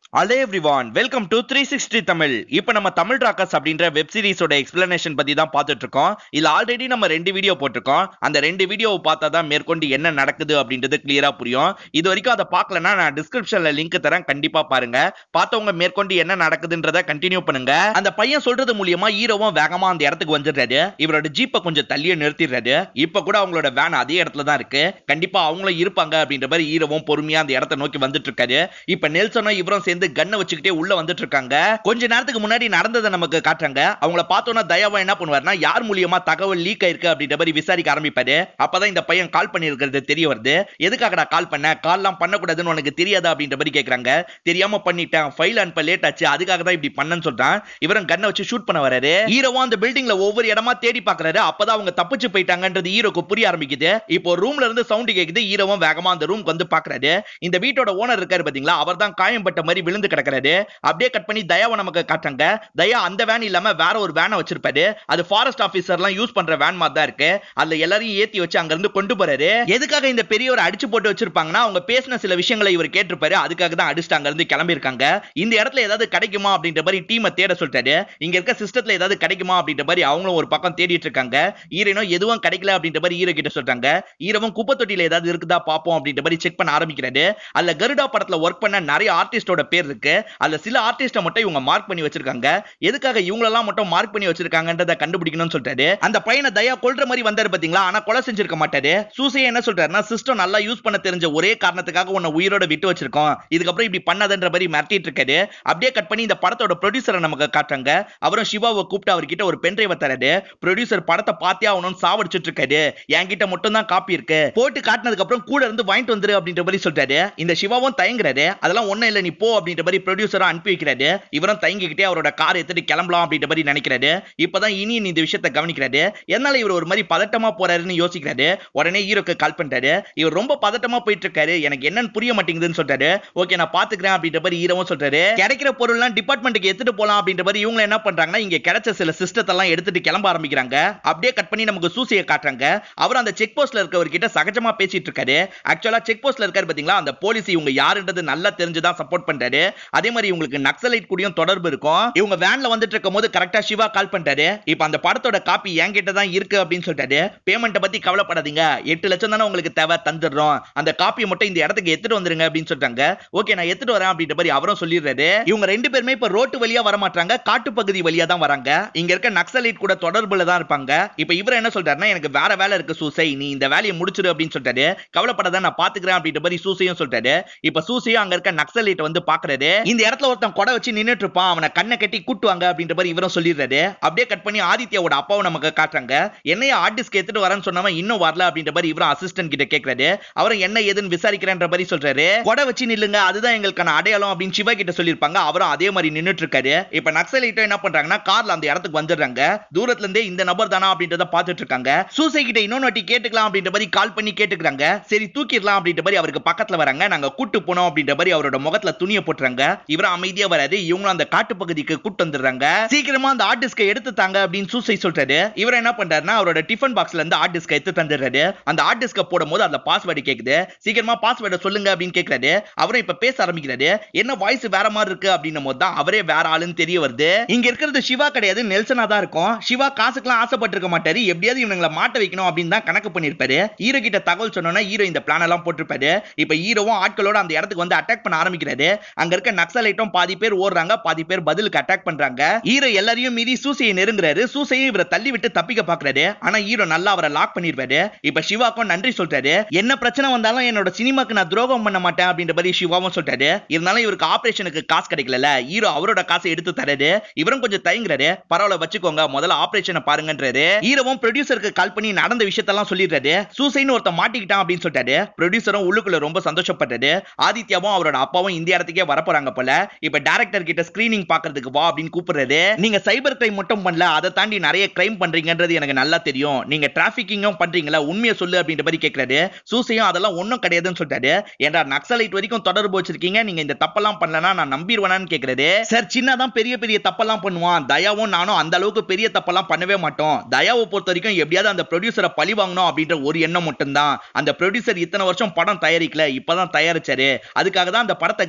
அலே everyone welcome to three sixty Tamil இப்போ நம்ம தமிழ் ராக்கர்ஸ் அப்படின்ற வெப் சீரிஸோட எக்ஸ்பிளனேஷன் பத்தி தான் பார்த்துட்டு இருக்கோம் இதுல ஆல்ரெடி நம்ம ரெண்டு வீடியோ போட்டிருக்கோம் அந்த ரெண்டு வீடியோவை பார்த்தா தான் மேற்கொண்டு என்ன நடக்குது அப்படின்றது கிளியரா புரியும் இது வரைக்கும் அதை பார்க்கலன்னா நான் டிஸ்கிரிப்ஷன்ல லிங்க் தரேன் கண்டிப்பா பாருங்க பார்த்தவங்க மேற்கொண்டு என்ன நடக்குதுன்றத கண்டினியூ பண்ணுங்க அந்த பையன் சொல்றது மூலியமா ஹீரோவும் வேகமா அந்த இடத்துக்கு வந்துடுறாரு இவரோட ஜீப்பை கொஞ்சம் தள்ளியே நிறுத்திடுறாரு இப்ப கூட அவங்களோட வேன் அதே இடத்துல தான் இருக்கு கண்டிப்பா அவங்களும் இருப்பாங்க அப்படின்ற மாதிரி ஹீரோவும் பொறுமையா அந்த இடத்த நோக்கி வந்துட்டு இருக்காரு இப்ப நெல்சனும் இவரும் சேர்ந்து கண்ணை வச்சுக்கிட்டே உள்ள வந்துட்டு இருக்காங்க கொஞ்ச நேரத்துக்கு முன்னாடி நடந்ததை நமக்கு காட்டுறாங்க அவங்கள பார்த்தோன்னா தயாவா என்ன பண்ணுவாருன்னா யார் மூலியமா தகவல் லீக் ஆயிருக்கு அப்படின்ற மாதிரி விசாரிக்க ஆரம்பிப்பாரு அப்பதான் இந்த பையன் கால் பண்ணிருக்கிறது தெரிய வருது எதுக்காகடா கால் பண்ண கால்லாம் பண்ணக்கூடாதுன்னு உனக்கு தெரியாதா அப்படின்ற மாதிரி கேக்குறாங்க தெரியாம பண்ணிட்டேன் ஃபைல் அனுப்ப லேட் ஆச்சு அதுக்காக தான் இப்படி பண்ணேன்னு சொல்றான் இவரும் கண்ணை வச்சு ஷூட் பண்ண வராரு ஹீரோவும் அந்த பில்டிங்ல ஒவ்வொரு இடமா தேடி பாக்குறாரு அப்பதான் அவங்க தப்பிச்சு போயிட்டாங்கன்றது ஹீரோக்கு புரிய ஆரம்பிக்குது இப்போ ரூம்ல இருந்து சவுண்ட் கேக்குது ஹீரோவும் வேகமா அந்த ரூம்க்கு வந்து பாக்குறாரு இந்த வீட்டோட ஓனர் இருக்காரு பாத்தீங்களா அவர் தான் காயம்பட்ட மாதிரி விழுந்து கிடக்குறாரு அப்படியே கட் பண்ணி தயாவை நமக்கு காட்டுறாங்க தயா அந்த வேன் இல்லாம வேற ஒரு வேனை வச்சிருப்பாரு அது ஃபாரஸ்ட் ஆபீசர்லாம் யூஸ் பண்ற வேன் மாதிரி தான் இருக்கு அதுல எல்லாரையும் ஏத்தி வச்சு அங்க இருந்து கொண்டு போறாரு எதுக்காக இந்த பெரியவர் அடிச்சு போட்டு வச்சிருப்பாங்கன்னா அவங்க பேசின சில விஷயங்களை இவர் கேட்டிருப்பாரு அதுக்காக தான் அடிச்சுட்டு அங்க இருந்து கிளம்பி இருக்காங்க இந்த இடத்துல ஏதாவது கிடைக்குமா அப்படின்ற மாதிரி டீமை தேட சொல்லிட்டாரு இங்க இருக்க சிஸ்டத்துல ஏதாவது கிடைக்குமா அப்படின்ற மாதிரி அவங்களும் ஒரு பக்கம் தேடிட்டு இருக்காங்க ஈரனும் எதுவும் கிடைக்கல அப்படின்ற மாதிரி ஈரோ கிட்ட சொல்றாங்க ஈரவும் குப்பை தொட்டியில ஏதாவது இருக்குதா பாப்போம் அப்படின்ற மாதிரி செக் பண்ண ஆரம்பிக்கிறாரு அதுல கருடா படத்துல ஒர்க் பண்ண நிறைய ஆர்டிஸ்டோட பேர் இருக்கு அதுல சில ஆர்டிஸ்ட மட்டும் இவங்க மார்க் பண்ணி வச்சிருக்காங்க எதுக்காக இவங்களெல்லாம் மட்டும் மார்க் பண்ணி வச்சிருக்காங்கன்றத கண்டுபிடிக்கணும்னு சொல்லிட்டாரு அந்த பையனை தயா கொல்ற மாதிரி வந்தாரு பாத்தீங்களா ஆனா கொலை செஞ்சிருக்க மாட்டாரு சூசையா என்ன சொல்றாருன்னா சிஸ்டம் நல்லா யூஸ் பண்ண தெரிஞ்ச ஒரே காரணத்துக்காக உன்னை உயிரோட விட்டு வச்சிருக்கோம் இதுக்கப்புறம் இப்படி பண்ணாதன்ற மாதிரி மிரட்டிட்டு இருக்காரு அப்படியே கட் பண்ணி இந்த படத்தோட ப்ரொடியூசரை நமக்கு காட்டுறாங்க அவரும் சிவாவை கூப்பிட்டு அவர்கிட்ட ஒரு பென்ட்ரைவை தராரு ப்ரொடியூசர் படத்தை பார்த்தே ஆகணும்னு சாவடிச்சிட்டு இருக்காரு என்கிட்ட மட்டும் தான் காப்பி இருக்கு போட்டு காட்டினதுக்கு அப்புறம் கூட இருந்து வாங்கிட்டு வந்துரு அப்படின்ற மாதிரி சொல்றாரு இந்த சிவாவும் தயங்குறாரு அதெல்லாம் ஒண்ணும் இல்ல நீ போ அப்படின்ற மாதிரி ப்ரொடியூசரா அனுப்பி வைக்கிறாரு இவரும் தயங்கிக்கிட்டே அவரோட கார் எடுத்துட்டு கிளம்பலாம் அப்படின்ற மாதிரி நினைக்கிறாரு இப்பதான் இனி இந்த விஷயத்தை கவனிக்கிறாரு என்னால இவர் ஒரு மாதிரி பதட்டமா போறாருன்னு யோசிக்கிறாரு உடனே ஹீரோக்கு கால் பண்றாரு இவர் ரொம்ப பதட்டமா போயிட்டு இருக்காரு எனக்கு என்னன்னு புரிய மாட்டேங்குதுன்னு சொல்றாரு ஓகே நான் பாத்துக்கிறேன் அப்படின்ற மாதிரி ஹீரோவும் சொல்றாரு கிடைக்கிற பொருள்லாம் டிபார்ட்மெண்ட்டுக்கு எடுத்துட்டு போலாம் அப்படின்ற மாதிரி இவங்க என்ன பண்றாங்கன்னா இங்க கிடைச்ச சில சிஸ்டத்தை எல்லாம் எடுத்துட்டு கிளம்ப ஆரம்பிக்கிறாங்க அப்படியே கட் பண்ணி நமக்கு சூசியை காட்டுறாங்க அவர் அந்த செக் போஸ்ட்ல இருக்கவர்கிட்ட சகஜமா பேசிட்டு இருக்காரு ஆக்சுவலா செக் போஸ்ட்ல இருக்காரு பாத்தீங்களா அந்த போலீஸ் இவங்க யாருன்றது நல்லா தெரிஞ்சுதான் சப்போர்ட் பண்றாரு அதே மாதிரி இவங்களுக்கு நக்சலைட் கூடயும் தொடர்பு இருக்கும் இவங்க வேன்ல வந்துட்டு இருக்கும் போது கரெக்டா சிவா கால் பண்றாரு இப்ப அந்த படத்தோட காப்பி என்கிட்ட தான் இருக்கு அப்படின்னு சொல்லிட்டாரு பேமெண்ட்டை பத்தி கவலைப்படாதீங்க எட்டு லட்சம் தானே உங்களுக்கு தேவை தந்துடுறோம் அந்த காப்பியை மட்டும் இந்த இடத்துக்கு எடுத்துட்டு வந்துருங்க அப்படின்னு சொல்றாங்க ஓகே நான் எடுத்துட்டு வரேன் அப்படின்ற மாதிரி அவரும் சொல்லிடுறாரு இவங்க ரெண்டு பேருமே இப்ப ரோட்டு வழியா வர மாட்டாங்க காட்டு பகுதி வழியா தான் வராங்க இங்க இருக்க நக்சலைட் கூட தொடர்புல தான் இருப்பாங்க இப்ப இவர் என்ன சொல்றாருன்னா எனக்கு வேற வேலை இருக்கு சூசை நீ இந்த வேலையை முடிச்சிரு அப்படின்னு சொல்லிட்டாரு கவலைப்படாத நான் பாத்துக்கிறேன் அப்படின்ற மாதிரி சூசையும் சொல்லிட்டாரு இப்ப சூசையும் அங்க இருக்க நக்சலைட் வந்து பாக்குறாரு இந்த இடத்துல ஒருத்தன் கொடை வச்சு நின்னுட்டு இருப்பான் அவனை கண்ணை கட்டி கூட்டுவாங்க அப்படின்ற மாதிரி இவரும் சொல்லிடுறாரு அப்படியே கட் பண்ணி ஆதித்யாவோட அப்பாவை நமக்கு காட்டுறாங்க என்னைய ஆர்டிஸ்க்கு எடுத்துட்டு வரேன்னு சொன்னவன் இன்னும் வரல அப்படின்ற மாதிரி இவரும் அசிஸ்டன்ட் கிட்ட கேக்குறாரு அவரும் என்ன ஏதுன்னு விசாரிக்கிறேன்ற மாதிரி சொல்றாரு கொடை வச்சு நில்லுங்க அதுதான் எங்களுக்கான அடையாளம் அப்படின்னு சிவா கிட்ட சொல்லியிருப்பாங்க அவரும் அதே மாதிரி நின்னுட்டு இருக்காரு இப்ப நக்சலைட்டும் என்ன பண்றாங்கன்னா கார்ல அந்த இடத்துக்கு வந்துடுறாங்க தூரத்துல இருந்தே இந்த நபர் தானா அப்படின்றத பாத்துட்டு இருக்காங்க சூசை கிட்ட இன்னொன்னு வாட்டி கேட்டுக்கலாம் அப்படின்ற மாதிரி கால் பண்ணி கேட்டுக்கிறாங்க சரி தூக்கிடலாம் அப்படின்ற மாதிரி அவருக்கு பக்கத்துல வராங்க நாங்க கூட்டு போனோம் அப்படின்ற மாதிரி அவரோட முகத்துல துணியை போட்டுறாங்க இவரும் அமைதியா வராரு இவங்களும் அந்த காட்டு பகுதிக்கு கூட்டு வந்துடுறாங்க சீக்கிரமா அந்த ஆர்டிஸ்கை எடுத்து தாங்க அப்படின்னு சூசை சொல்றாரு இவர் என்ன பண்றாருன்னா அவரோட டிஃபன் பாக்ஸ்ல இருந்து ஆர்டிஸ்கை எடுத்து தந்துடுறாரு அந்த ஆர்டிஸ்கை போடும் போது அந்த பாஸ்வேர்டு கேக்குது சீக்கிரமா பாஸ்வேர்டை சொல்லுங்க அப்படின்னு கேக்குறாரு அவரும் இப்ப பேச ஆரம்பிக்கிறாரு என்ன வாய்ஸ் வேற மாதிரி இருக்கு அப்படின்னும் போது தான் அவரே வேற ஆளுன்னு தெரிய வருது இங்க இருக்கிறது சிவா கிடையாது நெல்சனா தான் இருக்கும் சிவா காசுக்கெல்லாம் ஆசைப்பட்டிருக்க மாட்டாரு எப்படியாவது இவங்களை மாட்ட வைக்கணும் அப்படின்னு தான் கணக்கு பண்ணிருப்பாரு ஹீரோ கிட்ட தகவல் சொன்னோன்னா ஹீரோ இந்த பிளான் எல்லாம் போட்டிருப்பாரு இப்ப ஹீரோவும் ஆட்களோட அந்த இடத்துக்கு வந்து அட்டாக் பண்ண ஆரம்பிக்கிறாரு அங்க இருக்க நக்சலைட்டும் பாதி பேர் ஓடுறாங்க பாதி பேர் பதிலுக்கு அட்டாக் பண்றாங்க ஹீரோ எல்லாரையும் மீறி சூசையை நெருங்குறாரு சூசையும் இவரை தள்ளி விட்டு தப்பிக்க பாக்குறாரு ஆனா ஹீரோ நல்லா அவரை லாக் பண்ணிருப்பாரு இப்ப சிவாக்கும் நன்றி சொல்றாரு என்ன பிரச்சனை வந்தாலும் என்னோட சினிமாக்கு நான் துரோகம் பண்ண மாட்டேன் அப்படின்ற மாதிரி சிவாவும் சொல்றாரு இருந்தாலும் இவருக்கு ஆபரேஷனுக்கு காசு கிடைக்கல ஹீரோ அவரோட காசை எடுத்து தராரு இவரும் கொஞ்சம் தயங்குறாரு பரவாயில்ல வச்சுக்கோங்க முதல்ல ஆபரேஷனை பாருங்கன்றாரு ஹீரோவும் ப்ரொடியூசருக்கு கால் பண்ணி நடந்த விஷயத்தெல்லாம் சொல்லிடுறாரு சூசைன்னு ஒருத்த மாட்டிக்கிட்டான் அப்படின்னு சொல்லிட்டாரு ப்ரொடியூசரும் உள்ளுக்குள்ள ரொம்ப சந்தோஷப்பட்டாரு ஆதித்யாவும் அவரோட அப்பாவும் இந்த இடத்துக்கே வரப்போறாங்க போல இப்ப டேரக்டர் கிட்ட ஸ்கிரீனிங் பாக்குறதுக்கு வா அப்படின்னு கூப்பிடுறாரு நீங்க சைபர் கிரைம் மட்டும் பண்ணல அதை தாண்டி நிறைய கிரைம் பண்றீங்கன்றது எனக்கு நல்லா தெரியும் நீங்க டிராபிக்கிங்கும் பண்றீங்களா உண்மையை சொல்லு அப்படின்ற மாதிரி கேட்கறாரு சூசையும் அதெல்லாம் ஒண்ணும் கிடையாதுன்னு சொல்லிட்டாரு ஏன்டா நக்சலைட் வரைக்கும் தொடர்பு வச்சிருக்கீங்க நீங்க இந்த தப்பெல்லாம் பண்ணலனா நான் நம்பிடுவேனான்னு கேக்குறாரு சார் சின்னதான் பெரிய பெரிய தப்பெல்லாம் பண்ணுவான் தயாவும் நானும் அந்த அளவுக்கு பெரிய தப்பெல்லாம் பண்ணவே மாட்டோம் தயாவை பொறுத்த வரைக்கும் எப்படியாவது அந்த ப்ரொடியூசரை பழி வாங்கணும் அப்படின்ற ஒரு எண்ணம் மட்டும்தான் அந்த ப்ரொடியூசர் இத்தனை வருஷம் படம் தயாரிக்கல இப்பதான் தயாரிச்சாரு அதுக்காக தான் அந்த படத்தை காலி பண்றது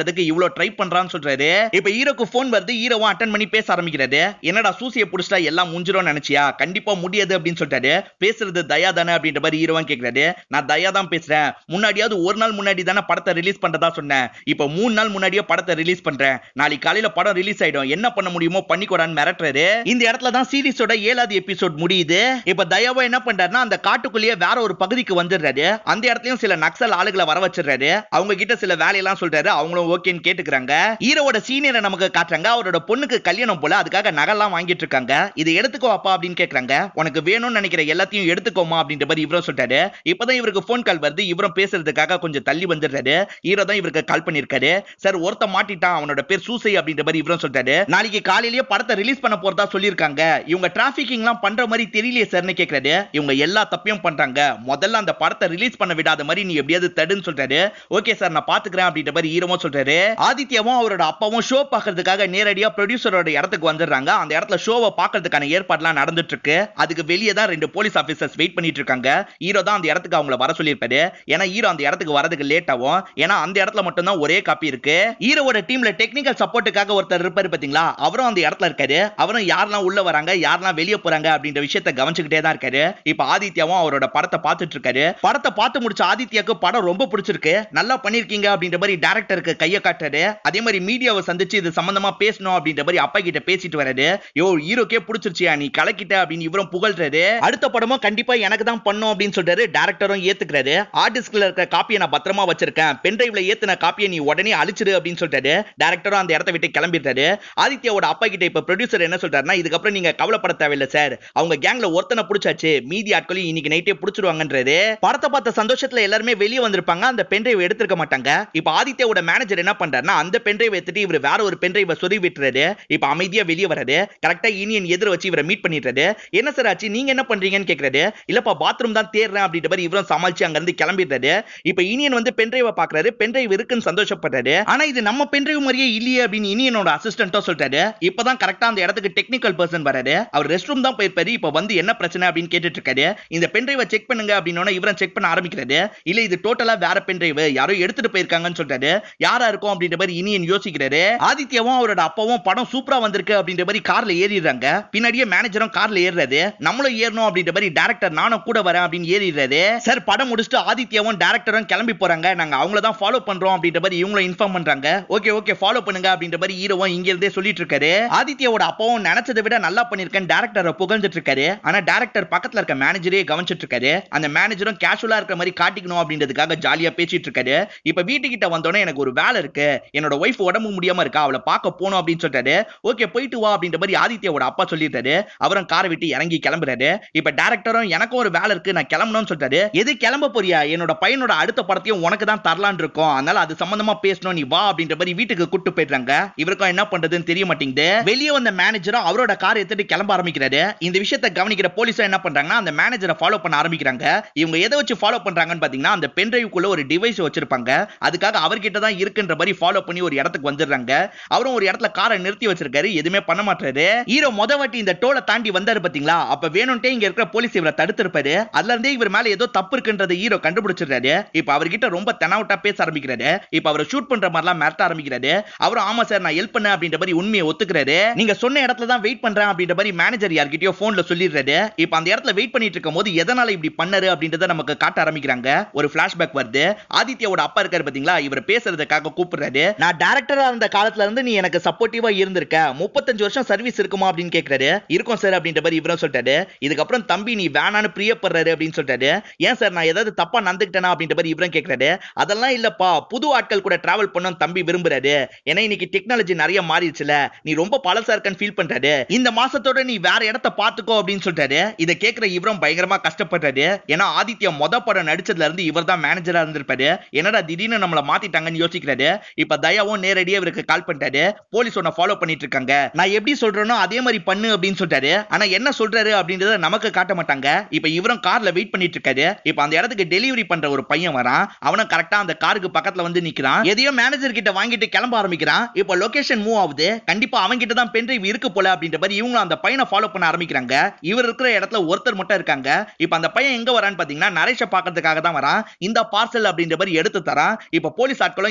பண்றதுக்கு இவ்வளவு ட்ரை பண்றான்னு சொல்றாரு இப்ப ஹீரோக்கு போன் வருது ஹீரோவும் அட்டன் பண்ணி பேச ஆரம்பிக்கிறாரு என்னடா சூசியை புடிச்சிட்டா எல்லாம் முடிஞ்சிரும் நினைச்சியா கண்டிப்பா முடியாது அப்படின்னு சொல்லிட்டாரு பேசுறது தயா தானே அப்படின்ற மாதிரி ஹீரோவும் கேக்குறாரு நான் தயா தான் பேசுறேன் முன்னாடியாவது ஒரு நாள் முன்னாடி தானே படத்தை ரிலீஸ் பண்றதா சொன்னேன் இப்ப மூணு நாள் முன்னாடியே படத்தை ரிலீஸ் பண்றேன் நாளைக்கு காலையில படம் ரிலீஸ் ஆயிடும் என்ன பண்ண முடியுமோ பண்ணிக்கூடான்னு மிரட்டுறாரு இந்த இடத்துல தான் சீரிஸோட ஏழாவது எபிசோட் முடியுது இப்ப தயாவா என்ன பண்றாருன்னா அந்த காட்டுக்குள்ளேயே வேற ஒரு பகுதிக்கு வந்துடுறாரு அந்த இடத்துலயும் சில நக்சல் ஆளுகளை வர வச்சிடுறாரு அவங்க கிட்ட சில வேலையெல்லாம் சொல்றாரு அவங்களும் ஓகேன்னு கேட்டுக்கிறாங்க ஹீரோவோட சீனியரை நமக்கு காட்டுறாங்க அவரோட பொண்ணுக்கு கல்யாணம் போல அதுக்காக நகைலாம் வாங்கிட்டு இருக்காங்க இது எடுத்துக்கோ அப்பா அப்படின்னு கேக்குறாங்க உனக்கு வேணும்னு நினைக்கிற எல்லாத்தையும் எடுத்துக்கோமா அப்படின்ற மாதிரி இவரும் சொல்லிட்டாரு இப்பதான் இவருக்கு போன் கால் வருது இவரும் பேசுறதுக்காக கொஞ்சம் தள்ளி வந்துடுறாரு ஹீரோ தான் இவருக்கு கால் பண்ணிருக்காரு சார் ஒருத்த மாட்டிட்டான் அவனோட பேர் சூசை அப்படின்ற மாதிரி இவரும் சொல்லிட்டாரு நாளைக்கு காலையிலேயே படத்தை ரிலீஸ் பண்ண போறதா சொல்லியிருக்காங்க இவங்க டிராபிகிங் எல்லாம் பண்ற மாதிரி தெரியலையே சார்னு கேக்குறாரு இவங்க எல்லா தப்பையும் பண்றாங்க முதல்ல அந்த படத்தை ரிலீஸ் பண்ண விடாத மாதிரி நீ எப்படியாவது தடுன்னு சொல்றாரு ஓகே சார் நான் பாத்துக்கிறேன் அப்படின்ற மாதிரி ஹீரோவும் சொல்றாரு ஆதித்யாவும் அவரோட அப்பாவும் ஷோ பாக்குறதுக்காக நேரடியா ப்ரொடியூசரோட இடத்துக்கு வந்துடுறாங்க அந்த இடத்துல ஷோவை பாக்குறதுக்கான ஏற்பாடுலாம் நடந்துட்டு இருக்கு அதுக்கு வெளியே தான் ரெண்டு போலீஸ் ஆபீசர்ஸ் வெயிட் பண்ணிட்டு இருக்காங்க ஹீரோ தான் அந்த இடத்துக்கு அவங்கள வர சொல்லியிருப்பாரு ஏன்னா ஹீரோ அந்த இடத்துக்கு வரதுக்கு லேட் ஆகும் ஏன்னா அந்த இடத்துல மட்டும் தான் ஒரே காப்பி இருக்கு ஹீரோவோட டீம்ல டெக்னிக்கல் சப்போர்ட்டுக்காக ஒருத்தர் இருப்பாரு பாத்தீங்களா அவரும் அந்த இடத்துல இருக்காரு அவரும் யாரெல்லாம் உள்ள வராங்க யாரெல்லாம் வெளியே போறாங்க அப்படின்ற விஷயத்த கவனிச்சுக்கிட்டே தான் இருக்காரு இப்ப ஆதித்யாவும் அவரோட படத்தை பார்த்துட்டு இருக்காரு படத்தை பார்த்து முடிச்ச ஆதித்யாக்கு படம் ரொம்ப பிடிச்சிருக்கு நல்லா பண்ணிருக்கீங்க அப்படின்ற மாதிரி டேரக்டருக்கு கையை காட்டுறாரு அதே மாதிரி மீடியாவை சந்திச்சு இது சம்பந்தமா பேசணும் அப்படின்ற மாதிரி அப்பா கிட்ட பேசிட்டு வராரு யோ ஹீரோக்கே பிடிச்சிருச்சியா நீ கலக்கிட்ட அப்படின்னு இவரும் புகழ்றாரு அடுத்த படமும் கண்டிப்பா எனக்கு தான் பண்ணும் அப்படின்னு சொல்றாரு டேரக்டரும் ஏத்துக்கிறாரு ஆர்டிஸ்ட்ல இருக்கிற காப்பியை நான் பத்திரமா வச்சிருக்கேன் பென் டிரைவ்ல ஏத்துன காப்பியை நீ உடனே அழிச்சிரு அப்படின்னு சொல்லிட்டாரு டேரக்டரும் அந்த இடத்த விட்டு கிளம்பிட்டாரு ஆதித்யாவோட அப்பா கிட்ட இப்ப ப்ரொடியூசர் என்ன சொல்றாருன்னா இதுக்கப்புறம் நீங்க கவலைப்பட தேவையில்லை சார் அவங்க கேங்ல ஒருத்தனை பிடிச்சாச்சு மீதி ஆட்களையும் இன்னைக்கு நைட்டே பிடிச்சிருவாங்கன்றாரு படத்தை பார்த்த சந்தோஷத்துல எல்லாருமே வெளியே வந்திருப்பாங்க அந்த பென் டிரைவ் எடுத்திருக்க மாட்டாங்க இப்ப ஆதித்யாவோட மேனேஜர் என்ன பண்றாருன்னா அந்த பென் டிரைவ் எடுத்துட்டு இவர் வேற ஒரு பென் டிரைவ் சொருவி விட்டுறாரு இப்ப அமைதியா வெளியே வராரு கரெக்டா யூனியன் எதிர வச்சு இவரை மீட் பண்ணிடுறாரு என்ன சார் ஆச்சு நீங்க என்ன பண்றீங்கன்னு கேக்குறாரு இல்லப்பா பாத்ரூம் தான் தேடுறேன் அப்படின்ற மாதிரி இவரும் சமாளிச்சு அங்க இருந்து கிளம்பிடுறாரு இப்ப யூனியன் வந்து பென் டிரைவ பாக்குறாரு பென் டிரைவ் இருக்குன்னு சந்தோஷப்படுறாரு ஆனா இது நம்ம பென் டிரைவ் மாதிரியே இல்லையே அப்படின்னு யூனியனோட அசிஸ்டன்ட்டோ சொல்றாரு இப்பதான் கரெக்டா அந்த இடத்துக்கு டெக்னிக்கல் பர்சன் வராரு அவர் ரெஸ்ட் ரூம் தான் போயிருப்பாரு இப்ப வந்து என்ன பிரச்சனை அப்படின்னு கேட்டுட்டு இருக்காரு இந்த பென் டிரைவை செக் பண்ணுங்க அப்படின்னு இவரும் செக் பண்ண ஆரம்பிக்கிறாரு இல்ல இது டோட்டலா வேற பென் டிரைவ் யாரோ எடுத்துட்டு போயிருக்காங்கன்னு சொல்றாரு யாரா இருக்கும் அப்படின்ற மாதிரி இனியன் யோசிக்கிறாரு ஆதித்யாவும் அவரோட அப்பாவும் படம் சூப்பரா வந்திருக்கு அப்படின்ற மாதிரி கார்ல ஏறிடுறாங்க பின்னாடியே மேனேஜரும் கார்ல ஏறுறாரு நம்மளும் ஏறணும் அப்படின்ற மாதிரி டேரக்டர் நானும் கூட வரேன் அப்படின்னு ஏறிடுறாரு சார் படம் முடிச்சுட்டு ஆதித்யாவும் டேரக்டரும் கிளம்பி போறாங்க நாங்க அவங்கள தான் ஃபாலோ பண்றோம் அப்படின்ற மாதிரி இவங்களும் இன்ஃபார்ம் பண்றாங்க ஓகே ஓகே ஃபாலோ பண்ணுங்க அப்படின்ற மாதிரி ஹீரோவும் இங்க இருந்தே சொல்லிட்டு இருக்காரு ஆதித்யாவோட அப்பாவும் நினைச்சதை விட நல்லா பண்ணிருக்கேன் டேரக்டரை புகழ்ந்துட்டு இருக்காரு ஆனா டேரக்டர் பக்கத்துல இருக்க மேனேஜரே கவனிச்சிட்டு இருக்காரு அந்த மேனேஜரும் கேஷுவலா இருக்கிற மாதிரி காட்டிக்கணும் அப்படின்றதுக்காக ஜாலியா பேசிட்டு இருக்காரு இப்ப வீட்டுக்கிட்ட வந்தோடனே எனக்கு ஒரு வேலை இருக்கு என்னோட ஒய்ஃப் உடம்பு முடியாம இருக்கா அவளை பார்க்க போகணும் அப்படின்னு சொல்லிட்டாரு ஓகே போயிட்டு வா அப்படின்ற மாதிரி ஆதித்யாவோட அப்பா சொல்லிட்டாரு அவரும் காரை விட்டு இறங்கி கிளம்புறாரு இப்ப டேரக்டரும் எனக்கும் ஒரு வேலை இருக்கு நான் கிளம்பணும்னு சொல்லிட்டாரு எது கிளம்ப போறியா என்னோட பையனோட அடுத்த படத்தையும் உனக்கு தான் தரலான் இருக்கோம் அதனால அது சம்பந்தமா பேசணும் நீ வா அப்படின்ற மாதிரி வீட்டுக்கு கூட்டு போயிடுறாங்க இவருக்கும் என்ன பண்றதுன்னு தெரிய மாட்டேங்குது வெளியே வந்த மேனேஜரும் அவரோட கார் எடுத்துட்டு கிளம்ப ஆரம்பிக்கிறாரு இந்த விஷயத்தை கவனிக்கிற போலீஸும் என்ன பண்றாங்கன்னா அந்த மேனேஜரை ஃபாலோ பண்ண ஆரம்பிக்கிறாங்க இவங்க எதை வச்சு ஃபாலோ பண்றாங்கன்னு பாத்தீங்கன்னா அந்த பென் டிரைவ்க்குள்ள ஒரு டிவைஸ் வச்சிருப்பாங்க அதுக்காக அவர்கிட்ட தான் இருக்குன்ற மாதிரி ஃபாலோ பண்ணி ஒரு இடத்துக்கு வந்துடுறாங்க அவரும் ஒரு இடத்துல காரை நிறுத்தி வச்சிருக்காரு எதுவுமே பண்ண மாட்டாரு ஹீரோ முத வாட்டி இந்த டோலை தாண்டி வந்தாரு பாத்தீங்களா அப்ப வேணும்ட்டே இங்க இருக்கிற போலீஸ் இவரை தடுத்திருப்பாரு அதுல இருந்தே இவர் மேல ஏதோ தப்பு இருக்குன்றத ஹீரோ கண்டுபிடிச்சிருக்காரு இப்ப அவர்கிட்ட ரொம்ப தெனாவட்டா பேச ஆரம்பிக்கிறாரு இப்ப அவர் ஷூட் பண்ற மாதிரிலாம் மிரட்ட ஆரம்பிக்கிறாரு அவரும் ஆமா சார் நான் ஹெல்ப் பண்ண அப்படின்ற மாதிரி உண்மையை ஒத்துக்கிறாரு நீங்க சொன்ன இடத்துல தான் வெயிட் பண்றேன் அப்படின்ற மாதிரி மேனேஜர் யார்கிட்டயோ போன்ல சொல்லிடுறாரு இப்ப அந்த இடத்துல வெயிட் பண்ணிட்டு இருக்கும் போது எதனால இப்படி பண்ணாரு அப்படின்றத நமக்கு காட்ட ஆரம்பிக்கிறாங்க ஒரு பிளாஷ்பேக் வருது ஆதித்யாவோட அப்பா இருக்காரு பாத்தீங்களா இவர் பேசுறதுக்காக கூப்பிடுறாரு நான் டேரக்டரா இருந்த காலத்துல இருந்து நீ எனக்கு சப்போர்ட்டிவா இருந்திருக்க முப்பத்தஞ்சு வருஷம் சர்வீஸ் இருக்குமா அப்படின்னு கேக்குறாரு இருக்கும் சார் அப்படின்ற மாதிரி இவரும் சொல்லிட்டாரு இதுக்கப்புறம் தம்பி நீ வேணான்னு பிரியப்படுறாரு அப்படின்னு சொல்லிட்டாரு ஏன் சார் நான் ஏதாவது தப்பா நடந்துக்கிட்டேனா அப்படின்ற மாதிரி இவரும் கேக்குறாரு அதெல்லாம் இல்லப்பா புது ஆட்கள் கூட டிராவல் பண்ணணும் தம்பி விரும்புறாரு ஏன்னா இன்னைக்கு டெக்னாலஜி நிறைய மாறிடுச்சுல நீ ரொம்ப பழசா இருக்கன்னு ஃபீல் பண்றாரு இந்த மாசத்தோட நீ வேற இடத்த பாத்துக்கோ அப்படின்னு சொல்லிட்டாரு இதை கேக்குற இவரும் பயங்கரமா கஷ்டப்படுறாரு ஏன்னா ஆதித்யா மொத படம் நடிச்சதுல இருந்து இவர் தான் மேனேஜரா இருந்திருப்பாரு என்னடா திடீர்னு நம்மள மாத்திட்டாங்கன்னு யோசிக்கிறாரு இப்ப தயாவும் நேரடியா இவருக்கு கால் பண்ணிட்டாரு போலீஸ் உன்னை ஃபாலோ பண்ணிட்டு இருக்காங்க நான் எப்படி சொல்றேனோ அதே மாதிரி பண்ணு அப்படின்னு சொல்லிட்டாரு ஆனா என்ன சொல்றாரு அப்படின்றத நமக்கு காட்ட மாட்டாங்க இப்ப இவரும் கார்ல வெயிட் பண்ணிட்டு இருக்காரு இப்ப அந்த இடத்துக்கு டெலிவரி பண்ற ஒரு பையன் வரான் அவனும் கரெக்டா அந்த காருக்கு பக்கத்துல வந்து நிக்கிறான் எதையோ மேனேஜர் கிட்ட வாங்கிட்டு கிளம்ப ஆரம்பிக்கிறான் இப்ப லொகேஷன் மூவ் ஆகுது கண்டிப்பா அவங்க கிட்ட தான் பென்ட்ரைவ் இருக்கு போல அப்படின்ற மாதிரி இவங்க அந்த பையனை ஃபாலோ பண்ண ஆரம்பிக்கிறாங்க இவர் இருக்கிற இடத்துல ஒருத்தர் மட்டும் இருக்காங்க இப்ப அந்த பையன் எங்க வரான்னு பாத்தீங்கன்னா நரேஷ பாக்கிறதுக்காக தான் வரான் இந்த பார்சல் அப்படின்ற மாதிரி எடுத்து தரான் இப்ப போலீஸ் ஆட்களும் இந்த இடத்துக்கு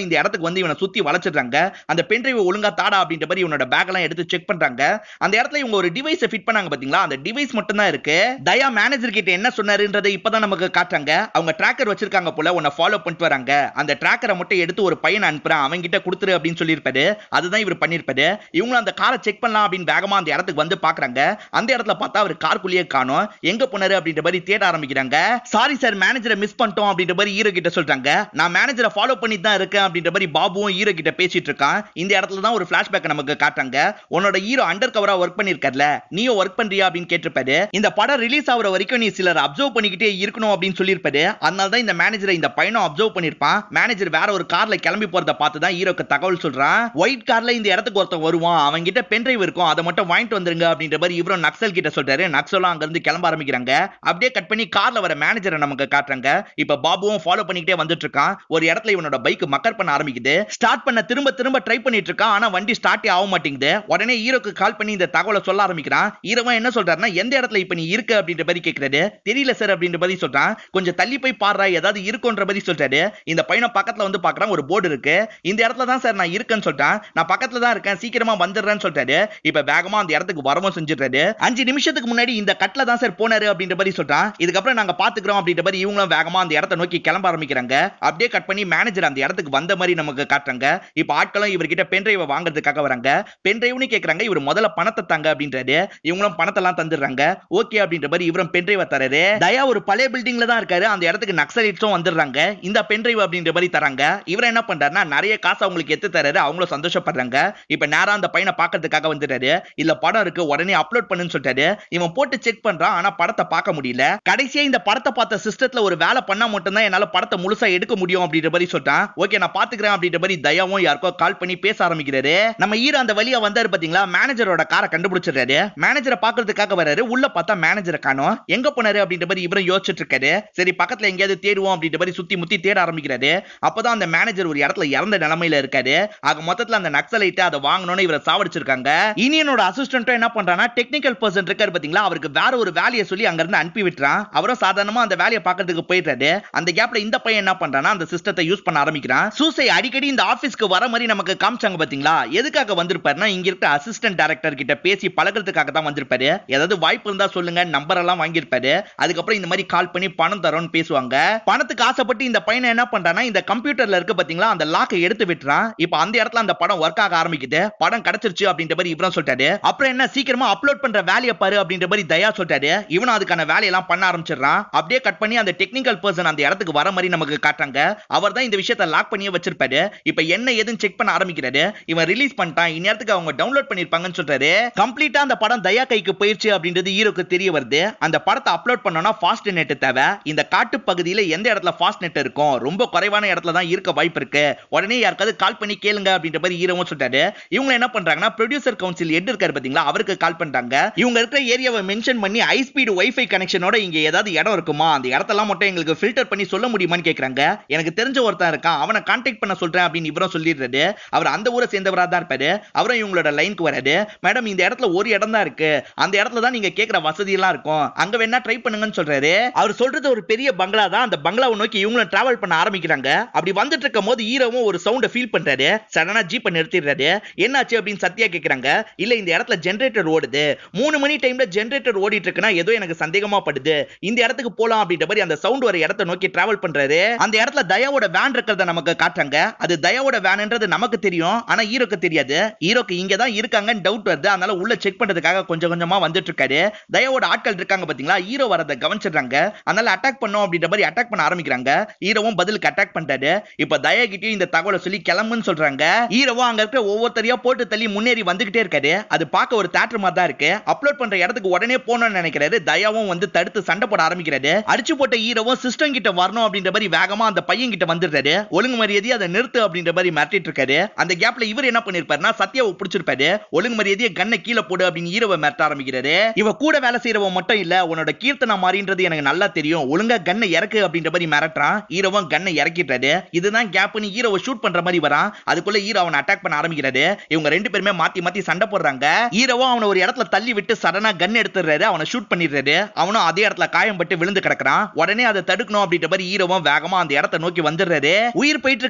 இடத்துக்கு வந்து இவனை சுத்தி வளைச்சிடுறாங்க அந்த பென்ட்ரைவ் ஒழுங்கா தாடா அப்படின்ற மாதிரி இவனோட பேக் எல்லாம் எடுத்து செக் பண்றாங்க அந்த இடத்துல இவங்க ஒரு டிவைஸை ஃபிட் பண்ணாங்க பாத்தீங்களா அந்த டிவைஸ் மட்டும் தான் இருக்கு தயா மேனேஜர் கிட்ட என்ன சொன்னாருன்றதை இப்பதான் நமக்கு காட்டுறாங்க அவங்க ட்ராக்கர் வச்சிருக்காங்க போல உன்னை ஃபாலோ பண்ணிட்டு வராங்க அந்த ட்ராக்கரை மட்டும் எடுத்து ஒரு பையனை அனுப்புறேன் அவங்க கிட்ட கொடுத்துரு அப்படின்னு சொல்லியிருப்பாரு அதுதான் இவர் பண்ணிருப்பாரு இவங்களும் அந்த காரை செக் பண்ணலாம் அப்படின்னு வேகமா அந்த இடத்துக்கு வந்து பாக்குறாங்க அந்த இடத்துல பார்த்தா அவர் கார்க்குள்ளேயே காணோம் எங்க போனாரு அப்படின்ற மாதிரி தேட ஆரம்பிக்கிறாங்க சாரி சார் மேனேஜரை மிஸ் பண்ணிட்டோம் அப்படின்ற மாதிரி ஹீரோ கிட்ட சொல்றாங்க நான் மேனேஜரை ஃபாலோ பண்ணி தான் இருக்கேன் அப்படின்ற மாதிரி பாபுவும் ஹீரோ கிட்ட பேசிட்டு இருக்கான் இந்த இடத்துல தான் ஒரு பிளாஷ்பேக் நமக்கு காட்டுறாங்க உன்னோட ஹீரோ அண்டர் கவரா ஒர்க் பண்ணிருக்கார்ல நீயும் ஒர்க் பண்றியா அப்படின்னு கேட்டிருப்பாரு இந்த படம் ரிலீஸ் ஆகுற வரைக்கும் நீ சிலர் அப்சர்வ் பண்ணிக்கிட்டே இருக்கணும் அப்படின்னு சொல்லியிருப்பாரு அதனால தான் இந்த மேனேஜரை இந்த பையனும் அப்சர்வ் பண்ணிருப்பான் மேனேஜர் வேற ஒரு கார்ல கிளம்பி போறத பார்த்து தான் ஹீரோக்கு தகவல் சொல்றான் ஒயிட் கார்ல இந்த இடத்துக்கு ஒருத்தன் வருவான் அவன் கிட்ட பென்ட்ரைவ் இருக்கும் அதை மட்டும் வாங்கிட்டு வந்துருங்க அப்படின்ற மாதிரி இவரும் நக்சல் கிட்ட சொல்றாரு நக்சலும் அங்க இருந்து கிளம்ப ஆரம்பிக்கிறாங்க அப்படியே கட் பண்ணி கார்ல வர மேனேஜரை நமக்கு காட்டுறாங்க இப்ப பாபுவும் ஃபாலோ பண்ணிக்கிட்டே வந்துட்டு இருக்கான் ஒரு இடத்துல இவனோட பைக் மக்கர் பண்ண ஆரம்பிக்குது ஸ்டார்ட் பண்ண திரும்ப திரும்ப ட்ரை பண்ணிட்டு இருக்கான் ஆனா வண்டி ஸ்டார்ட்டே ஆக மாட்டேங்குது உடனே ஹீரோக்கு கால் பண்ணி இந்த தகவலை சொல்ல ஆரம்பிக்கிறான் ஹீரோவன் என்ன சொல்றாருன்னா எந்த இடத்துல இப்ப நீ இருக்க அப்படின்ற மாதிரி கேக்குறாரு தெரியல சார் அப்படின்ற மாதிரி சொல்றான் கொஞ்சம் தள்ளி போய் பாடுறா ஏதாவது இருக்குன்ற மாதிரி சொல்றாரு இந்த பையனை பக்கத்துல வந்து பாக்குறான் ஒரு போர்டு இருக்கு இந்த இடத்துல தான் சார் நான் இருக்கேன்னு சொல்லிட்டான் நான் பக்கத்துல தான் இருக்கேன் சீக்கிரமா வந்துடுறேன்னு சொல்றாரு இப்ப வேகமா அந்த இடத்துக்கு வரவும் செஞ்சிடுறாரு அஞ்சு நிமிஷத்துக்கு முன்னாடி இந்த கட்ல தான் சார் போனாரு அப்படின்ற மாதிரி சொல்றான் இதுக்கப்புறம் நாங்க பாத்துக்கிறோம் அப்படின்ற மாதிரி இவங்களும் வேகமா அந்த இடத்த நோக்கி கிளம்ப ஆரம்பிக்கிறாங்க அப்படியே கட் பண்ணி மேனேஜர் அந்த இடத்துக்கு வந்த மாதிரி நமக்கு காட்டுறாங்க இப்ப ஆட்களும் இவர்கிட்ட பென்ட்ரைவை வாங்குறதுக்காக வராங்க பென்ட்ரைவ்னு கேக்குறாங்க இவர் முதல்ல பணத்தை தாங்க அப்படின்றாரு இவங்களும் பணத்தை எல்லாம் தந்துடுறாங்க ஓகே அப்படின்ற மாதிரி இவரும் பென்ட்ரைவை தராரு தயா ஒரு பழைய பில்டிங்ல தான் இருக்காரு அந்த இடத்துக்கு நக்சலைட்ஸும் வந்துடுறாங்க இந்த பென்ட்ரைவ் அப்படின்ற மாதிரி தராங்க இவர் என்ன பண்றாருன்னா நிறைய காசு அவங்களுக்கு எத்து தராரு அவங்களும் சந்தோஷப்படுறாங்க இப்ப நேரா அந்த பையனை பாக்கிறதுக்காக வந்துட்டாரு இல்ல படம் இருக்கு உடனே அப்லோட் பண்ணுன்னு சொல்லிட்டாரு இவன் போட்டு செக் பண்றான் ஆனா படத்தை பார்க்க முடியல கடைசியா இந்த படத்தை பார்த்த சிஸ்டத்துல ஒரு வேலை பண்ணா மட்டும்தான் என்னால படத்தை முழுசா எடுக்க முடியும் அப்படின்ற மாதிரி சொல்லிட்டான் ஓகே நான் பாத்துக்கிறேன் அப்படின்ற மாதிரி தயாவும் யாருக்கோ கால் பண்ணி பேச ஆரம்பிக்கிறாரு நம்ம ஹீரோ அந்த வழியா வந்தாரு பாத்தீங்களா மேனேஜரோட காரை கண்டுபிடிச்சிடுறாரு மேனேஜரை பாக்குறதுக்காக வராரு உள்ள பார்த்தா மேனேஜரை காணோம் எங்க போனாரு அப்படின்ற மாதிரி இவரும் யோசிச்சுட்டு இருக்காரு சரி பக்கத்துல எங்கேயாவது தேடுவோம் அப்படின்ற மாதிரி சுத்தி முத்தி தேட ஆரம்பிக்கிறாரு அப்பதான் அந்த மேனேஜர் ஒரு இடத்துல இறந்த நிலைமையில இருக்காரு ஆக மொத்தத்துல அந்த நக்சலைட்டு அதை வாங்கணும்னு இவரை சாவடிச்சிருக்காங்க இனியனோட அசிஸ்டன்ட்டும் என்ன பண்றானா டெக்னிக்கல் பர்சன் இருக்காரு பாத்தீங்களா அவருக்கு வேற ஒரு வேலையை சொல்லி அங்க இருந்து அனுப்பி விட்டுறான் அவரும் சாதாரணமா அந்த வேலையை பாக்குறதுக்கு போயிடுறாரு அந்த கேப்ல இந்த பையன் என்ன பண்றானா அந்த சிஸ்டத்தை யூஸ் பண்ண ஆரம்பிக்கிறான் சூசை அடிக்கடி இந்த ஆபீஸ்க்கு வர மாதிரி நமக்கு காமிச்சாங்க பாத்தீங்களா எதுக்காக வந்திருப்பாருன்னா இங்க இருக்க அசிஸ்டன்ட் டைரக்டர் கிட்ட பேசி பழகிறதுக்காக தான் வந்திருப்பாரு ஏதாவது வாய்ப்பு இருந்தா சொல்லுங்க நம்பர் எல்லாம் வாங்கியிருப்பாரு அதுக்கப்புறம் இந்த மாதிரி கால் பண்ணி பணம் தரோம்னு பேசுவாங்க பணத்துக்கு ஆசைப்பட்டு இந்த பையனை என்ன பண்றானா இந்த கம்ப்யூட்டர்ல இருக்கு பாத்தீங்களா அந்த லாக்கை எடுத்து விட்டுறான் இப்ப அந்த இடத்துல அந்த படம் ஒர்க் ஆக ஆரம்பிக்குது படம் கிடைச்சிருச்சு அப்படின்ற மாதிரி இவரும் சொல்லிட்டாரு அப்புறம் என்ன சீக்கிரமா அப்லோட் பண்ற வேலையை பாரு அப்படின்ற மாதிரி தயா சொல்லிட்டாரு இவனும் அதுக்கான வேலையெல்லாம் பண்ண ஆரம்பிச்சிடுறான் அப்படியே கட் பண்ணி அந்த டெக்னிக்கல் பர்சன் அந்த இடத்துக்கு வர மாதிரி நமக்கு காட்டுறாங்க அவர் தான் இந்த விஷயத்தை லாக் பண்ணியே வச்சிருப்பாரு இப்ப என்ன ஏதுன்னு செக் பண்ண ஆரம்பிக்கிறாரு இவன் ரிலீஸ் பண்ணிட்டான் இந்நேரத்துக்கு அவங்க டவுன்லோட் பண்ணிருப்பாங்கன்னு சொல்றாரு கம்ப்ளீட்டா அந்த படம் தயா கைக்கு போயிருச்சு அப்படின்றது ஹீரோக்கு தெரிய வருது அந்த படத்தை அப்லோட் பண்ணோம்னா ஃபாஸ்ட் நெட் தேவை இந்த காட்டு பகுதியில எந்த இடத்துல ஃபாஸ்ட் நெட் இருக்கும் ரொம்ப குறைவான இடத்துல தான் இருக்க வாய்ப்பு இருக்கு உடனே யாருக்காவது கால் பண்ணி கேளுங்க அப்படின்ற மாதிரி ஹீரோவும் சொல்றாரு இவங்க என்ன பண்றாங்கன்னா ப்ரொடியூசர் கவுன்சில் எட் இருக்காரு பாத்தீங்களா அவருக்கு கால் பண்றாங்க இவங்க இருக்கிற ஏரியாவை மென்ஷன் பண்ணி ஹை ஸ்பீடு வைஃபை கனெக்ஷனோட இங்க ஏதாவது இடம் இருக்குமா அந்த இடத்தெல்லாம் மட்டும் எங்களுக்கு ஃபில்டர் பண்ணி சொல்ல முடியுமான்னு கேக்குறாங்க எனக்கு தெரிஞ்ச ஒருத்தன் இருக்கான் அவனை கான்டாக்ட் பண்ண சொல்றேன் அப்படின்னு இவரும் சொல்லிடுறாரு அவர் அந்த ஊரை சேர்ந்தவரா தான் இருப்பாரு அவரும் இவங்களோட லைனுக்கு வராரு மேடம் இந்த இடத்துல ஒரு இடம் தான் இருக்கு அந்த இடத்துல தான் நீங்க கேக்குற வசதி எல்லாம் இருக்கும் அங்க வேணா ட்ரை பண்ணுங்கன்னு சொல்றாரு அவர் சொல்றது ஒரு பெரிய பங்களா தான் அந்த பங்களாவை நோக்கி இவங்களும் டிராவல் பண்ண ஆரம்பிக்கிறாங்க அப்படி வந்துட்டு இருக்கும் போது ஹீரோவும் ஒரு சவுண்ட ஃபீல் பண்றாரு சடனா ஜீப்பை நிறுத்திடுறாரு என்னாச்சு அப்படின்னு சத்யா கேக்குறாங்க இல்ல இந்த இடத்துல ஜெனரேட்டர் ஓடுது மூணு மணி டைம்ல ஜெனரேட்டர் ஓடிட்டு இருக்குன்னா ஏதோ எனக்கு சந்தேகமா படுது இந்த இடத்துக்கு போலாம் அப்படின்ற மாதிரி அந்த சவுண்ட் வர இடத்தை நோக்கி டிராவல் பண்றாரு அந்த இடத்துல தயாவோட வேன் இருக்கிறத நமக்கு காட்டுறாங்க அது தயாவோட வேன்ன்றது நமக்கு தெரியும் ஆனா ஹீரோக்கு தெரியாது ஹீரோக்கு இங்க தான் இருக்காங்கன்னு டவுட் வருது அதனால உள்ள செக் பண்றதுக்காக கொஞ்சம் கொஞ்சமா வந்துட்டு இருக்காரு தயாவோட ஆட்கள் இருக்காங்க பாத்தீங்களா ஹீரோ வரத கவனிச்சிடுறாங்க அதனால அட்டாக் பண்ணோம் அப்படின்ற மாதிரி அட்டாக் பண்ண ஆரம்பிக்கிறாங்க ஹீரோவும் பதிலுக்கு அட்டாக் பண்றாரு இப்ப தயா கிட்டயும் இந்த தகவலை சொல்லி கிளம்புன்னு சொல்றாங்க ஹீரோவும் அங்க இருக்க ஒவ்வொருத்தரையா போட்டு தள்ளி முன்னேறி வந்துகிட்டே இருக்காரு அது பார்க்க ஒரு தேட்டர் மாதிரி தான் இருக்கு அப்லோட் பண்ற இடத்துக்கு உடனே போகணும்னு நினைக்கிறாரு தயாவும் வந்து தடுத்து சண்டை போட ஆரம்பிக்கிறாரு அடிச்சு போட்ட ஹீரோவும் சிஸ்டம் கிட்ட வரணும் அப்படின்ற மாதிரி வேகமா அந்த பையன் கிட்ட வந்துடுறாரு ஒழுங்கு மரியாதையை அதை நிறுத்து அப்படின்ற மாதிரி மிரட்டிட்டு இருக்காரு அந்த கேப்ல இவர் என்ன பண்ணிருப்பாருன்னா சத்யாவை பிடிச்சிருப்பாரு ஒழுங்கு மரியாதையை கண்ணை கீழே போடு அப்படின்னு ஹீரோவை மிரட்ட ஆரம்பிக்கிறாரு இவ கூட வேலை செய்யறவன் மட்டும் இல்ல உன்னோட கீர்த்தனா மாறின்றது எனக்கு நல்லா தெரியும் ஒழுங்கா கண்ணை இறக்கு அப்படின்ற மாதிரி மிரட்டுறான் ஹீரோவும் கண்ணை இறக்கிட்டாரு இதுதான் கேப்னு ஹீரோவை ஷூட் பண்ற மாதிரி வரான் அதுக்குள்ள ஹீரோ அவனை அட்டாக் பண்ண ஆரம்பிக்கிறாரு இவங்க ரெண்டு பேருமே மாத்தி மாத்தி சண்டை போடுறாங்க ஹீரோவும் அவனை ஒரு இடத்துல தள்ளி விட்டு சடனா கன் எடுத்துறாரு அவனை ஷூட் பண்ணிடுறாரு அவனும் அதே இடத்துல காயம் பட்டு விழுந்து கிடக்குறான் உடனே அதை தடுக்கணும் அப்படின்ற மாதிரி ஹீரோவும் வேகமா அந்த இடத்தை நோக்கி வந்துடுறாரு உயிர் போயிட்டு இருக்க தயாவும்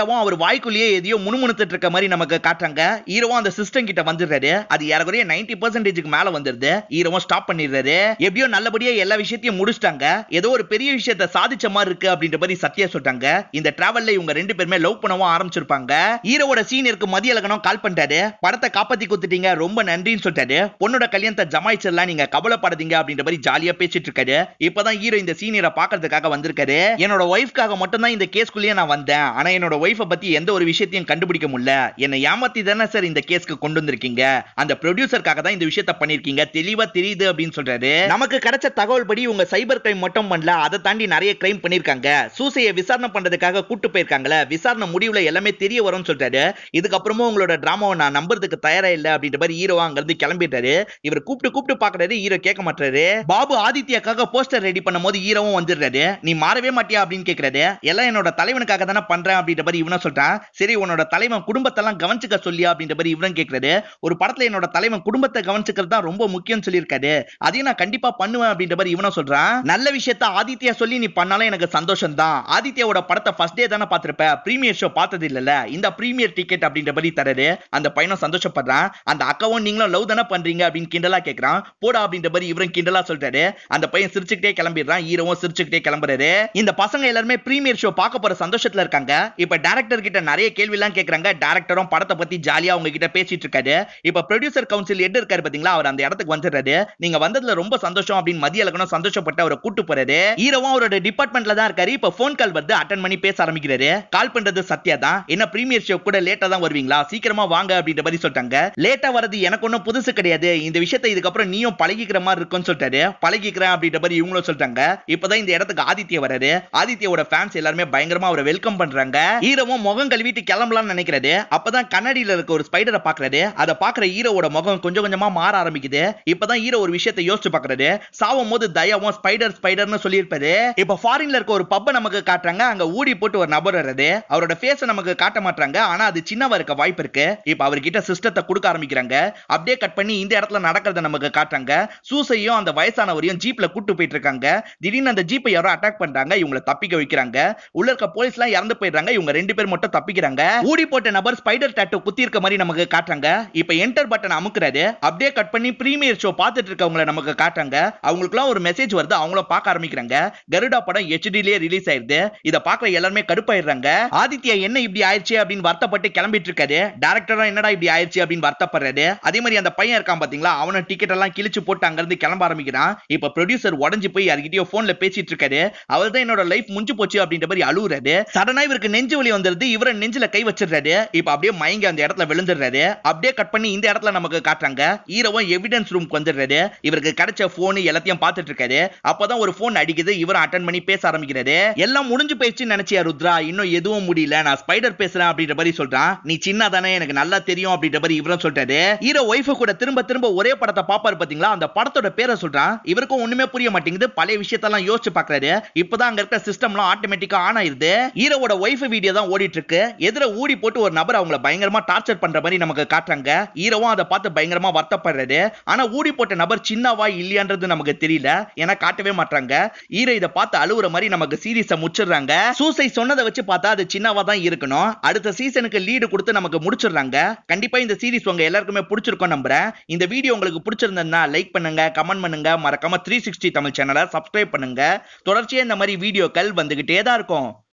ஹீரோவும் அவர் வாய்க்குள்ளேயே எதையோ முணுமுணுத்துட்டு இருக்க மாதிரி நமக்கு காட்டுறாங்க ஹீரோவும் அந்த சிஸ்டம் கிட்ட வந்துடுறாரு அது ஏறக்குறைய நைன்டி பர்சன்டேஜுக்கு மேல வந்துருது ஹீரோவும் ஸ்டாப் பண்ணிடுறாரு எப்படியோ நல்லபடியா எல்லா விஷயத்தையும் முடிச்சிட்டாங்க ஏதோ ஒரு பெரிய விஷயத்த சாதிச்ச மாதிரி இருக்கு அப்படின்ற மாதிரி சத்யா சொல்றாங்க இந்த டிராவல்ல இவங்க ரெண்டு பேருமே லவ் பண்ணவும் ஆரம்பிச்சிருப்பாங்க ஹீரோவோட சீனியருக்கு மதிய அழகனும் கால் பண்ணிட்டாரு படத்தை காப்பாத்தி கொடுத்துட்டீங்க ரொம்ப நன்றின்னு சொல்லிட்டாரு பொண்ணோட கல்யாணத்தை ஜமாய்ச்சிடலாம் நீங்க கவலைப்படாதீங்க அப்படின்ற மாதிரி ஜாலியா பேசிட்டு இருக்காரு இப்பதான் ஹீரோ இந்த சீனியரை பாக்குறதுக்காக வந்திருக்காரு என்னோட ஒய்ஃப்காக மட்டும் தான் இந்த கேஸ்க்குள்ளேயே நான் வந்தேன் ஆனா என்னோட ஒய்ஃபை பத்தி எந்த ஒரு விஷயத்தையும் கண்டுபிடிக்க முடியல என்னை ஏமாத்தி தானே சார் இந்த கேஸ்க்கு கொண்டு வந்திருக்கீங்க அந்த ப்ரொடியூசருக்காக தான் இந்த விஷயத்த பண்ணிருக்கீங்க தெளிவா தெரியுது அப்படின்னு சொல்றாரு நமக்கு கிடைச்ச தகவல் படி உங்க சைபர் கிரைம் மட்டும் பண்ணல அதை தாண்டி நிறைய கிரைம் பண்ணிருக்காங்க சூசையை விசாரணை பண்றதுக்காக கூட்டு போயிருக்காங்களே விசாரணை முடிவுல எல்லாமே தெரிய வரும்னு சொல்றாரு இதுக்கப்புறமும் உங்களோட டிராமாவை நான் நம்புறதுக்கு தயாரா இல்ல அப்படின்ற மாதிரி ஹீரோவா அங்க இருந்து கிளம்பிட்டாரு இவர் கூப்பிட்டு கூப்பிட்டு பாக்குறாரு ஹீரோ கேட்க மாட்டாரு பாபு ஆதித்யாக்காக போஸ்டர் ரெடி பண்ணும் போது ஹீரோவும் வந்துடுறாரு நீ மாறவே மாட்டியா அப்படின்னு கேக்குறாரு எல்லாம் என்னோட தலைவனுக்காக தானே பண்றேன் அப்படின்ற மாதிரி இவனும் சொல்றான் சரி உன்னோட தலைவன் குடும்பத்தெல்லாம் கவனிச்சுக்க சொல்லியா அப்படின்ற மாதிரி இவனும் கேக்குறாரு ஒரு படத்துல என்னோட தலைவன் குடும்பத்தை கவனிச்சுக்கிறது தான் ரொம்ப முக்கியம் சொல்லியிருக்காரு அதையும் நான் கண்டிப்பா பண்ணுவேன் அப்படின்ற மாதிரி இவனும் சொல்றான் நல்ல விஷயத்த ஆதித்யா சொல்லி நீ பண்ணாலும் எனக்கு சந்தோஷம் தான் ஆதித்யாவோட படத்தை ஃபர்ஸ்ட் டே தானே பார்த்திருப்ப பிரீமியர் ஷோ பார்த்தது இல்லல இந்த பிரீமியர் டிக்கெட் அப்படின்ற மாதிரி தரது அந்த பையனும் சந்தோஷப்படுறான் அந்த அக்காவும் நீங்களும் லவ் தானே பண்றீங்க அப்படின்னு கிண்டலா கேக்குறான் போடா அப்படின்ற மாதிரி இவரும் கிண்டலா சொல்றாரு அந்த பையன் சிரிச்சுக்கிட்டே கிளம்பிடுறான் ஹீரோவும் சிரிச்சுக்கிட்டே கிளம்புறாரு இந்த பசங்க எல்லாருமே பிரீமியர் ஷோ பார்க்க போற சந்தோஷத்துல இருக்காங்க இப்ப டேரக்டர் கிட்ட நிறைய கேள்வி எல்லாம் கேக்குறாங்க டேரக்டரும் படத்தை பத்தி ஜாலியா அவங்க கிட்ட பேசிட்டு இருக்காரு இப்ப ப்ரொடியூசர் கவுன்சில் எட் இருக்காரு பாத்தீங்களா அவர் அந்த இடத்துக்கு வந்துடுறாரு நீங்க வந்ததுல ரொம்ப சந்தோஷம் அப்படின்னு மதிய இலக்கணம் சந்தோஷப்பட்டு அவரை கூட்டு போறாரு ஹீரோவும் அவரோட டிபார்ட்மெண்ட்ல தான் இருக்காரு இப்ப போன் கால் வந்து அட்டன் பண்ணி பேச ஆரம்பிக்கிறாரு கால் பண்றது சத்யா தான் என்ன பிரீமியர் ஷோ கூட லேட்டா தான் வருவீங்களா சீக்கிரமா வாங்க அப்படின்ற மாதிரி சொல்லிட்டாங்க லேட்டா வரது எனக்கு ஒன்றும் புதுசு கிடையாது இந்த விஷயத்தை இதுக்கப்புறம் நீயும் பழகிக்கிற மாதிரி இருக்கும்னு சொல்லிட்டாரு பழகிக்கிறேன் அப்படின்ற மாதிரி இவங்களும் சொல்லிட்டாங்க இப்பதான் இந்த இடத்துக்கு ஆதித்ய வராரு ஆதித்யோட ஃபேன்ஸ் எல்லாருமே பயங்கரமா அவரை வெல்கம் பண்றாங்க ஹீரோவும் முகம் கழுவிட்டு கிளம்பலாம்னு நினைக்கிறாரு அப்பதான் கண்ணாடியில இருக்க ஒரு ஸ்பைடரை பாக்குறாரு அதை பாக்குற ஹீரோவோட முகம் கொஞ்சம் கொஞ்சமா மாற ஆரம்பிக்குது இப்பதான் ஹீரோ ஒரு விஷயத்தை யோசிச்சு பாக்குறாரு சாவும் போது தயாவும் ஸ்பைடர் ஸ்பைடர்னு சொல்லியிருப்பாரு இப்ப ஃபாரின்ல இருக்க ஒரு பப்பை நமக்கு காட்டுறாங்க அங்க ஊடி போட்டு ஒரு நபர் வர்றது அவரோட ஃபேஸ நமக்கு காட்ட மாட்டாங்க ஆனா அது சின்னவா இருக்க வாய்ப்பு இருக்கு இப்ப அவர்கிட்ட சிஸ்டத்தை கொடுக்க ஆரம்பிக்கிறாங்க அப்படியே கட் பண்ணி இந்த இடத்துல நடக்கிறத நமக்கு காட்டுறாங்க சூசையும் அந்த வயசானவரையும் ஜீப்ல கூட்டு போயிட்டு இருக்காங்க திடீர்னு அந்த ஜீப்பை யாரோ அட்டாக் பண்றாங்க இவங்களை தப்பிக்க வைக்கிறாங்க உள்ள இருக்க போலீஸ் எல்லாம் இறந்து போயிடுறாங்க இவங்க ரெண்டு பேர் மட்டும் தப்பிக்கிறாங்க ஊடி போட்ட நபர் ஸ்பைடர் டாட்டோ குத்தி இருக்க மாதிரி நமக்கு காட்டுறாங்க இப்ப என்டர் பட்டன் அமுக்குறாரு அப்படியே கட் பண்ணி பிரீமியர் ஷோ பார்த்துட்டு இருக்கவங்கள நமக்கு காட்டுறாங்க அவங்களுக்குலாம் ஒரு மெசேஜ் வருது அவங்களும் பார்க்க ஆரம்பிக்கிறாங்க கருடா படம் ஹெச்டிலேயே ரிலீஸ் ஆயிருது இத பாக்குற எல்லாருமே கடுப்பாயிடுறாங்க ஆதித்யா என்ன இப்படி ஆயிடுச்சு அப்படின்னு வருத்தப்பட்டு கிளம்பிட்டு இருக்காரு டேரக்டரும் என்னடா இப்படி ஆயிடுச்சு அப்படின்னு வருத்தப்படுறாரு அதே மாதிரி அந்த பையன் இருக்கான் பாத்தீங்களா அவன டிக்கெட் எல்லாம் கிழிச்சு போட்டு அங்க இருந்து கிளம்ப ஆரம்பிக்கிறான் இப்ப ப்ரொடியூசர் உடஞ்சு போய் யார்கிட்டயோ போன்ல பேசிட்டு இருக்காரு அவர் தான் என்னோட லைஃப் முடிஞ்சு போச்சு அப்படின்ற மாதிரி அழுகுறாரு சடனா இவருக்கு நெஞ்சு வலி வந்துருது இவர நெஞ்சில கை வச்சிடுறாரு இப்ப அப்படியே மயங்கி அந்த இடத்துல விழுந்துடுறாரு அப்படியே கட் பண்ணி இந்த இடத்துல நமக்கு காட்டுறாங்க ஹீரோவும் எவிடன்ஸ் ரூம்க்கு வந்துடுறாரு இவருக்கு கிடைச்ச போன் எல்லாத்தையும் பார்த்துட்டு இருக்காரு அப்பதான் ஒரு போன் அடிக்குது இவரும் அட்டன் பண்ணி பேச ஆரம்பிக்கிறாரு எல்லாம் முடிஞ்சு போயிடுச்சுன்னு நினைச்சியா ருத்ரா இன்னும் எதுவும் முடியல நான் ஸ்பைடர் பேசுறேன் அப்படின்ற மாதிரி சொல்றான் நீ சின்ன தானே எனக்கு நல்லா தெரியும் அப்படின்ற மாதிரி இவரும் சொல்றாரு ஹீரோ ஒய்ஃப கூட திரும்ப திரும்ப ஒரே படத்தை பாப்பாரு பாத்தீங்களா அந்த படத்தோட பேரை சொல்றான் இவருக்கும் ஒண்ணுமே புரிய மாட்டேங்குது பழைய விஷயத்தெல்லாம் யோசிச்சு பாக்குறாரு இப்பதான் அங்க இருக்க சிஸ்டம்லாம் ஆட்டோமேட்டிக்கா ஆன் ஆயிருது ஹீரோவோட ஒய்ஃப் வீடியோ தான் ஓடிட்டு இருக்கு எதிர ஊடி போட்டு ஒரு நபர் அவங்கள பயங்கரமா டார்ச்சர் பண்ற மாதிரி நமக்கு காட்டுறாங்க ஹீரோவும் அதை பார்த்து பயங்கரமா வருத்தப்படுறாரு ஆனா ஊடி போட்ட நபர் சின்னவா இல்லையான்றது நமக்கு தெரியல ஏன்னா காட்டவே மாட்டாங்க ஹீரோ இதை பார்த்து அழுவுற மாதிரி நமக்கு சீரியஸை முடிச்சிடுறாங்க சூசை சொன்னதை வச்சு பார்த்தா அது சின்னவா தான் இருக்கணும் அடுத்த சீசனுக்கு லீடு கொடுத்து நமக்கு முடிச்சிடுறாங்க கண்டிப்பா இந்த சீரிஸ் உங்க எல்லாருக்குமே பிடிச்சிருக்கும் நம்புறேன் இந்த வீடியோ உங்களுக்கு பிடிச்சிருந்ததுன்னா லைக் பண்ணுங்க கமெண்ட் பண்ணுங்க மறக்காம த்ரீ சிக்ஸ்டி தமிழ் சேனலை சப்ஸ்கிரைப் பண்ணுங்க தொடர்ச்சியா இந்த மாதிரி வீடியோக்கள் வந்துகிட்டே தான் இருக்கும்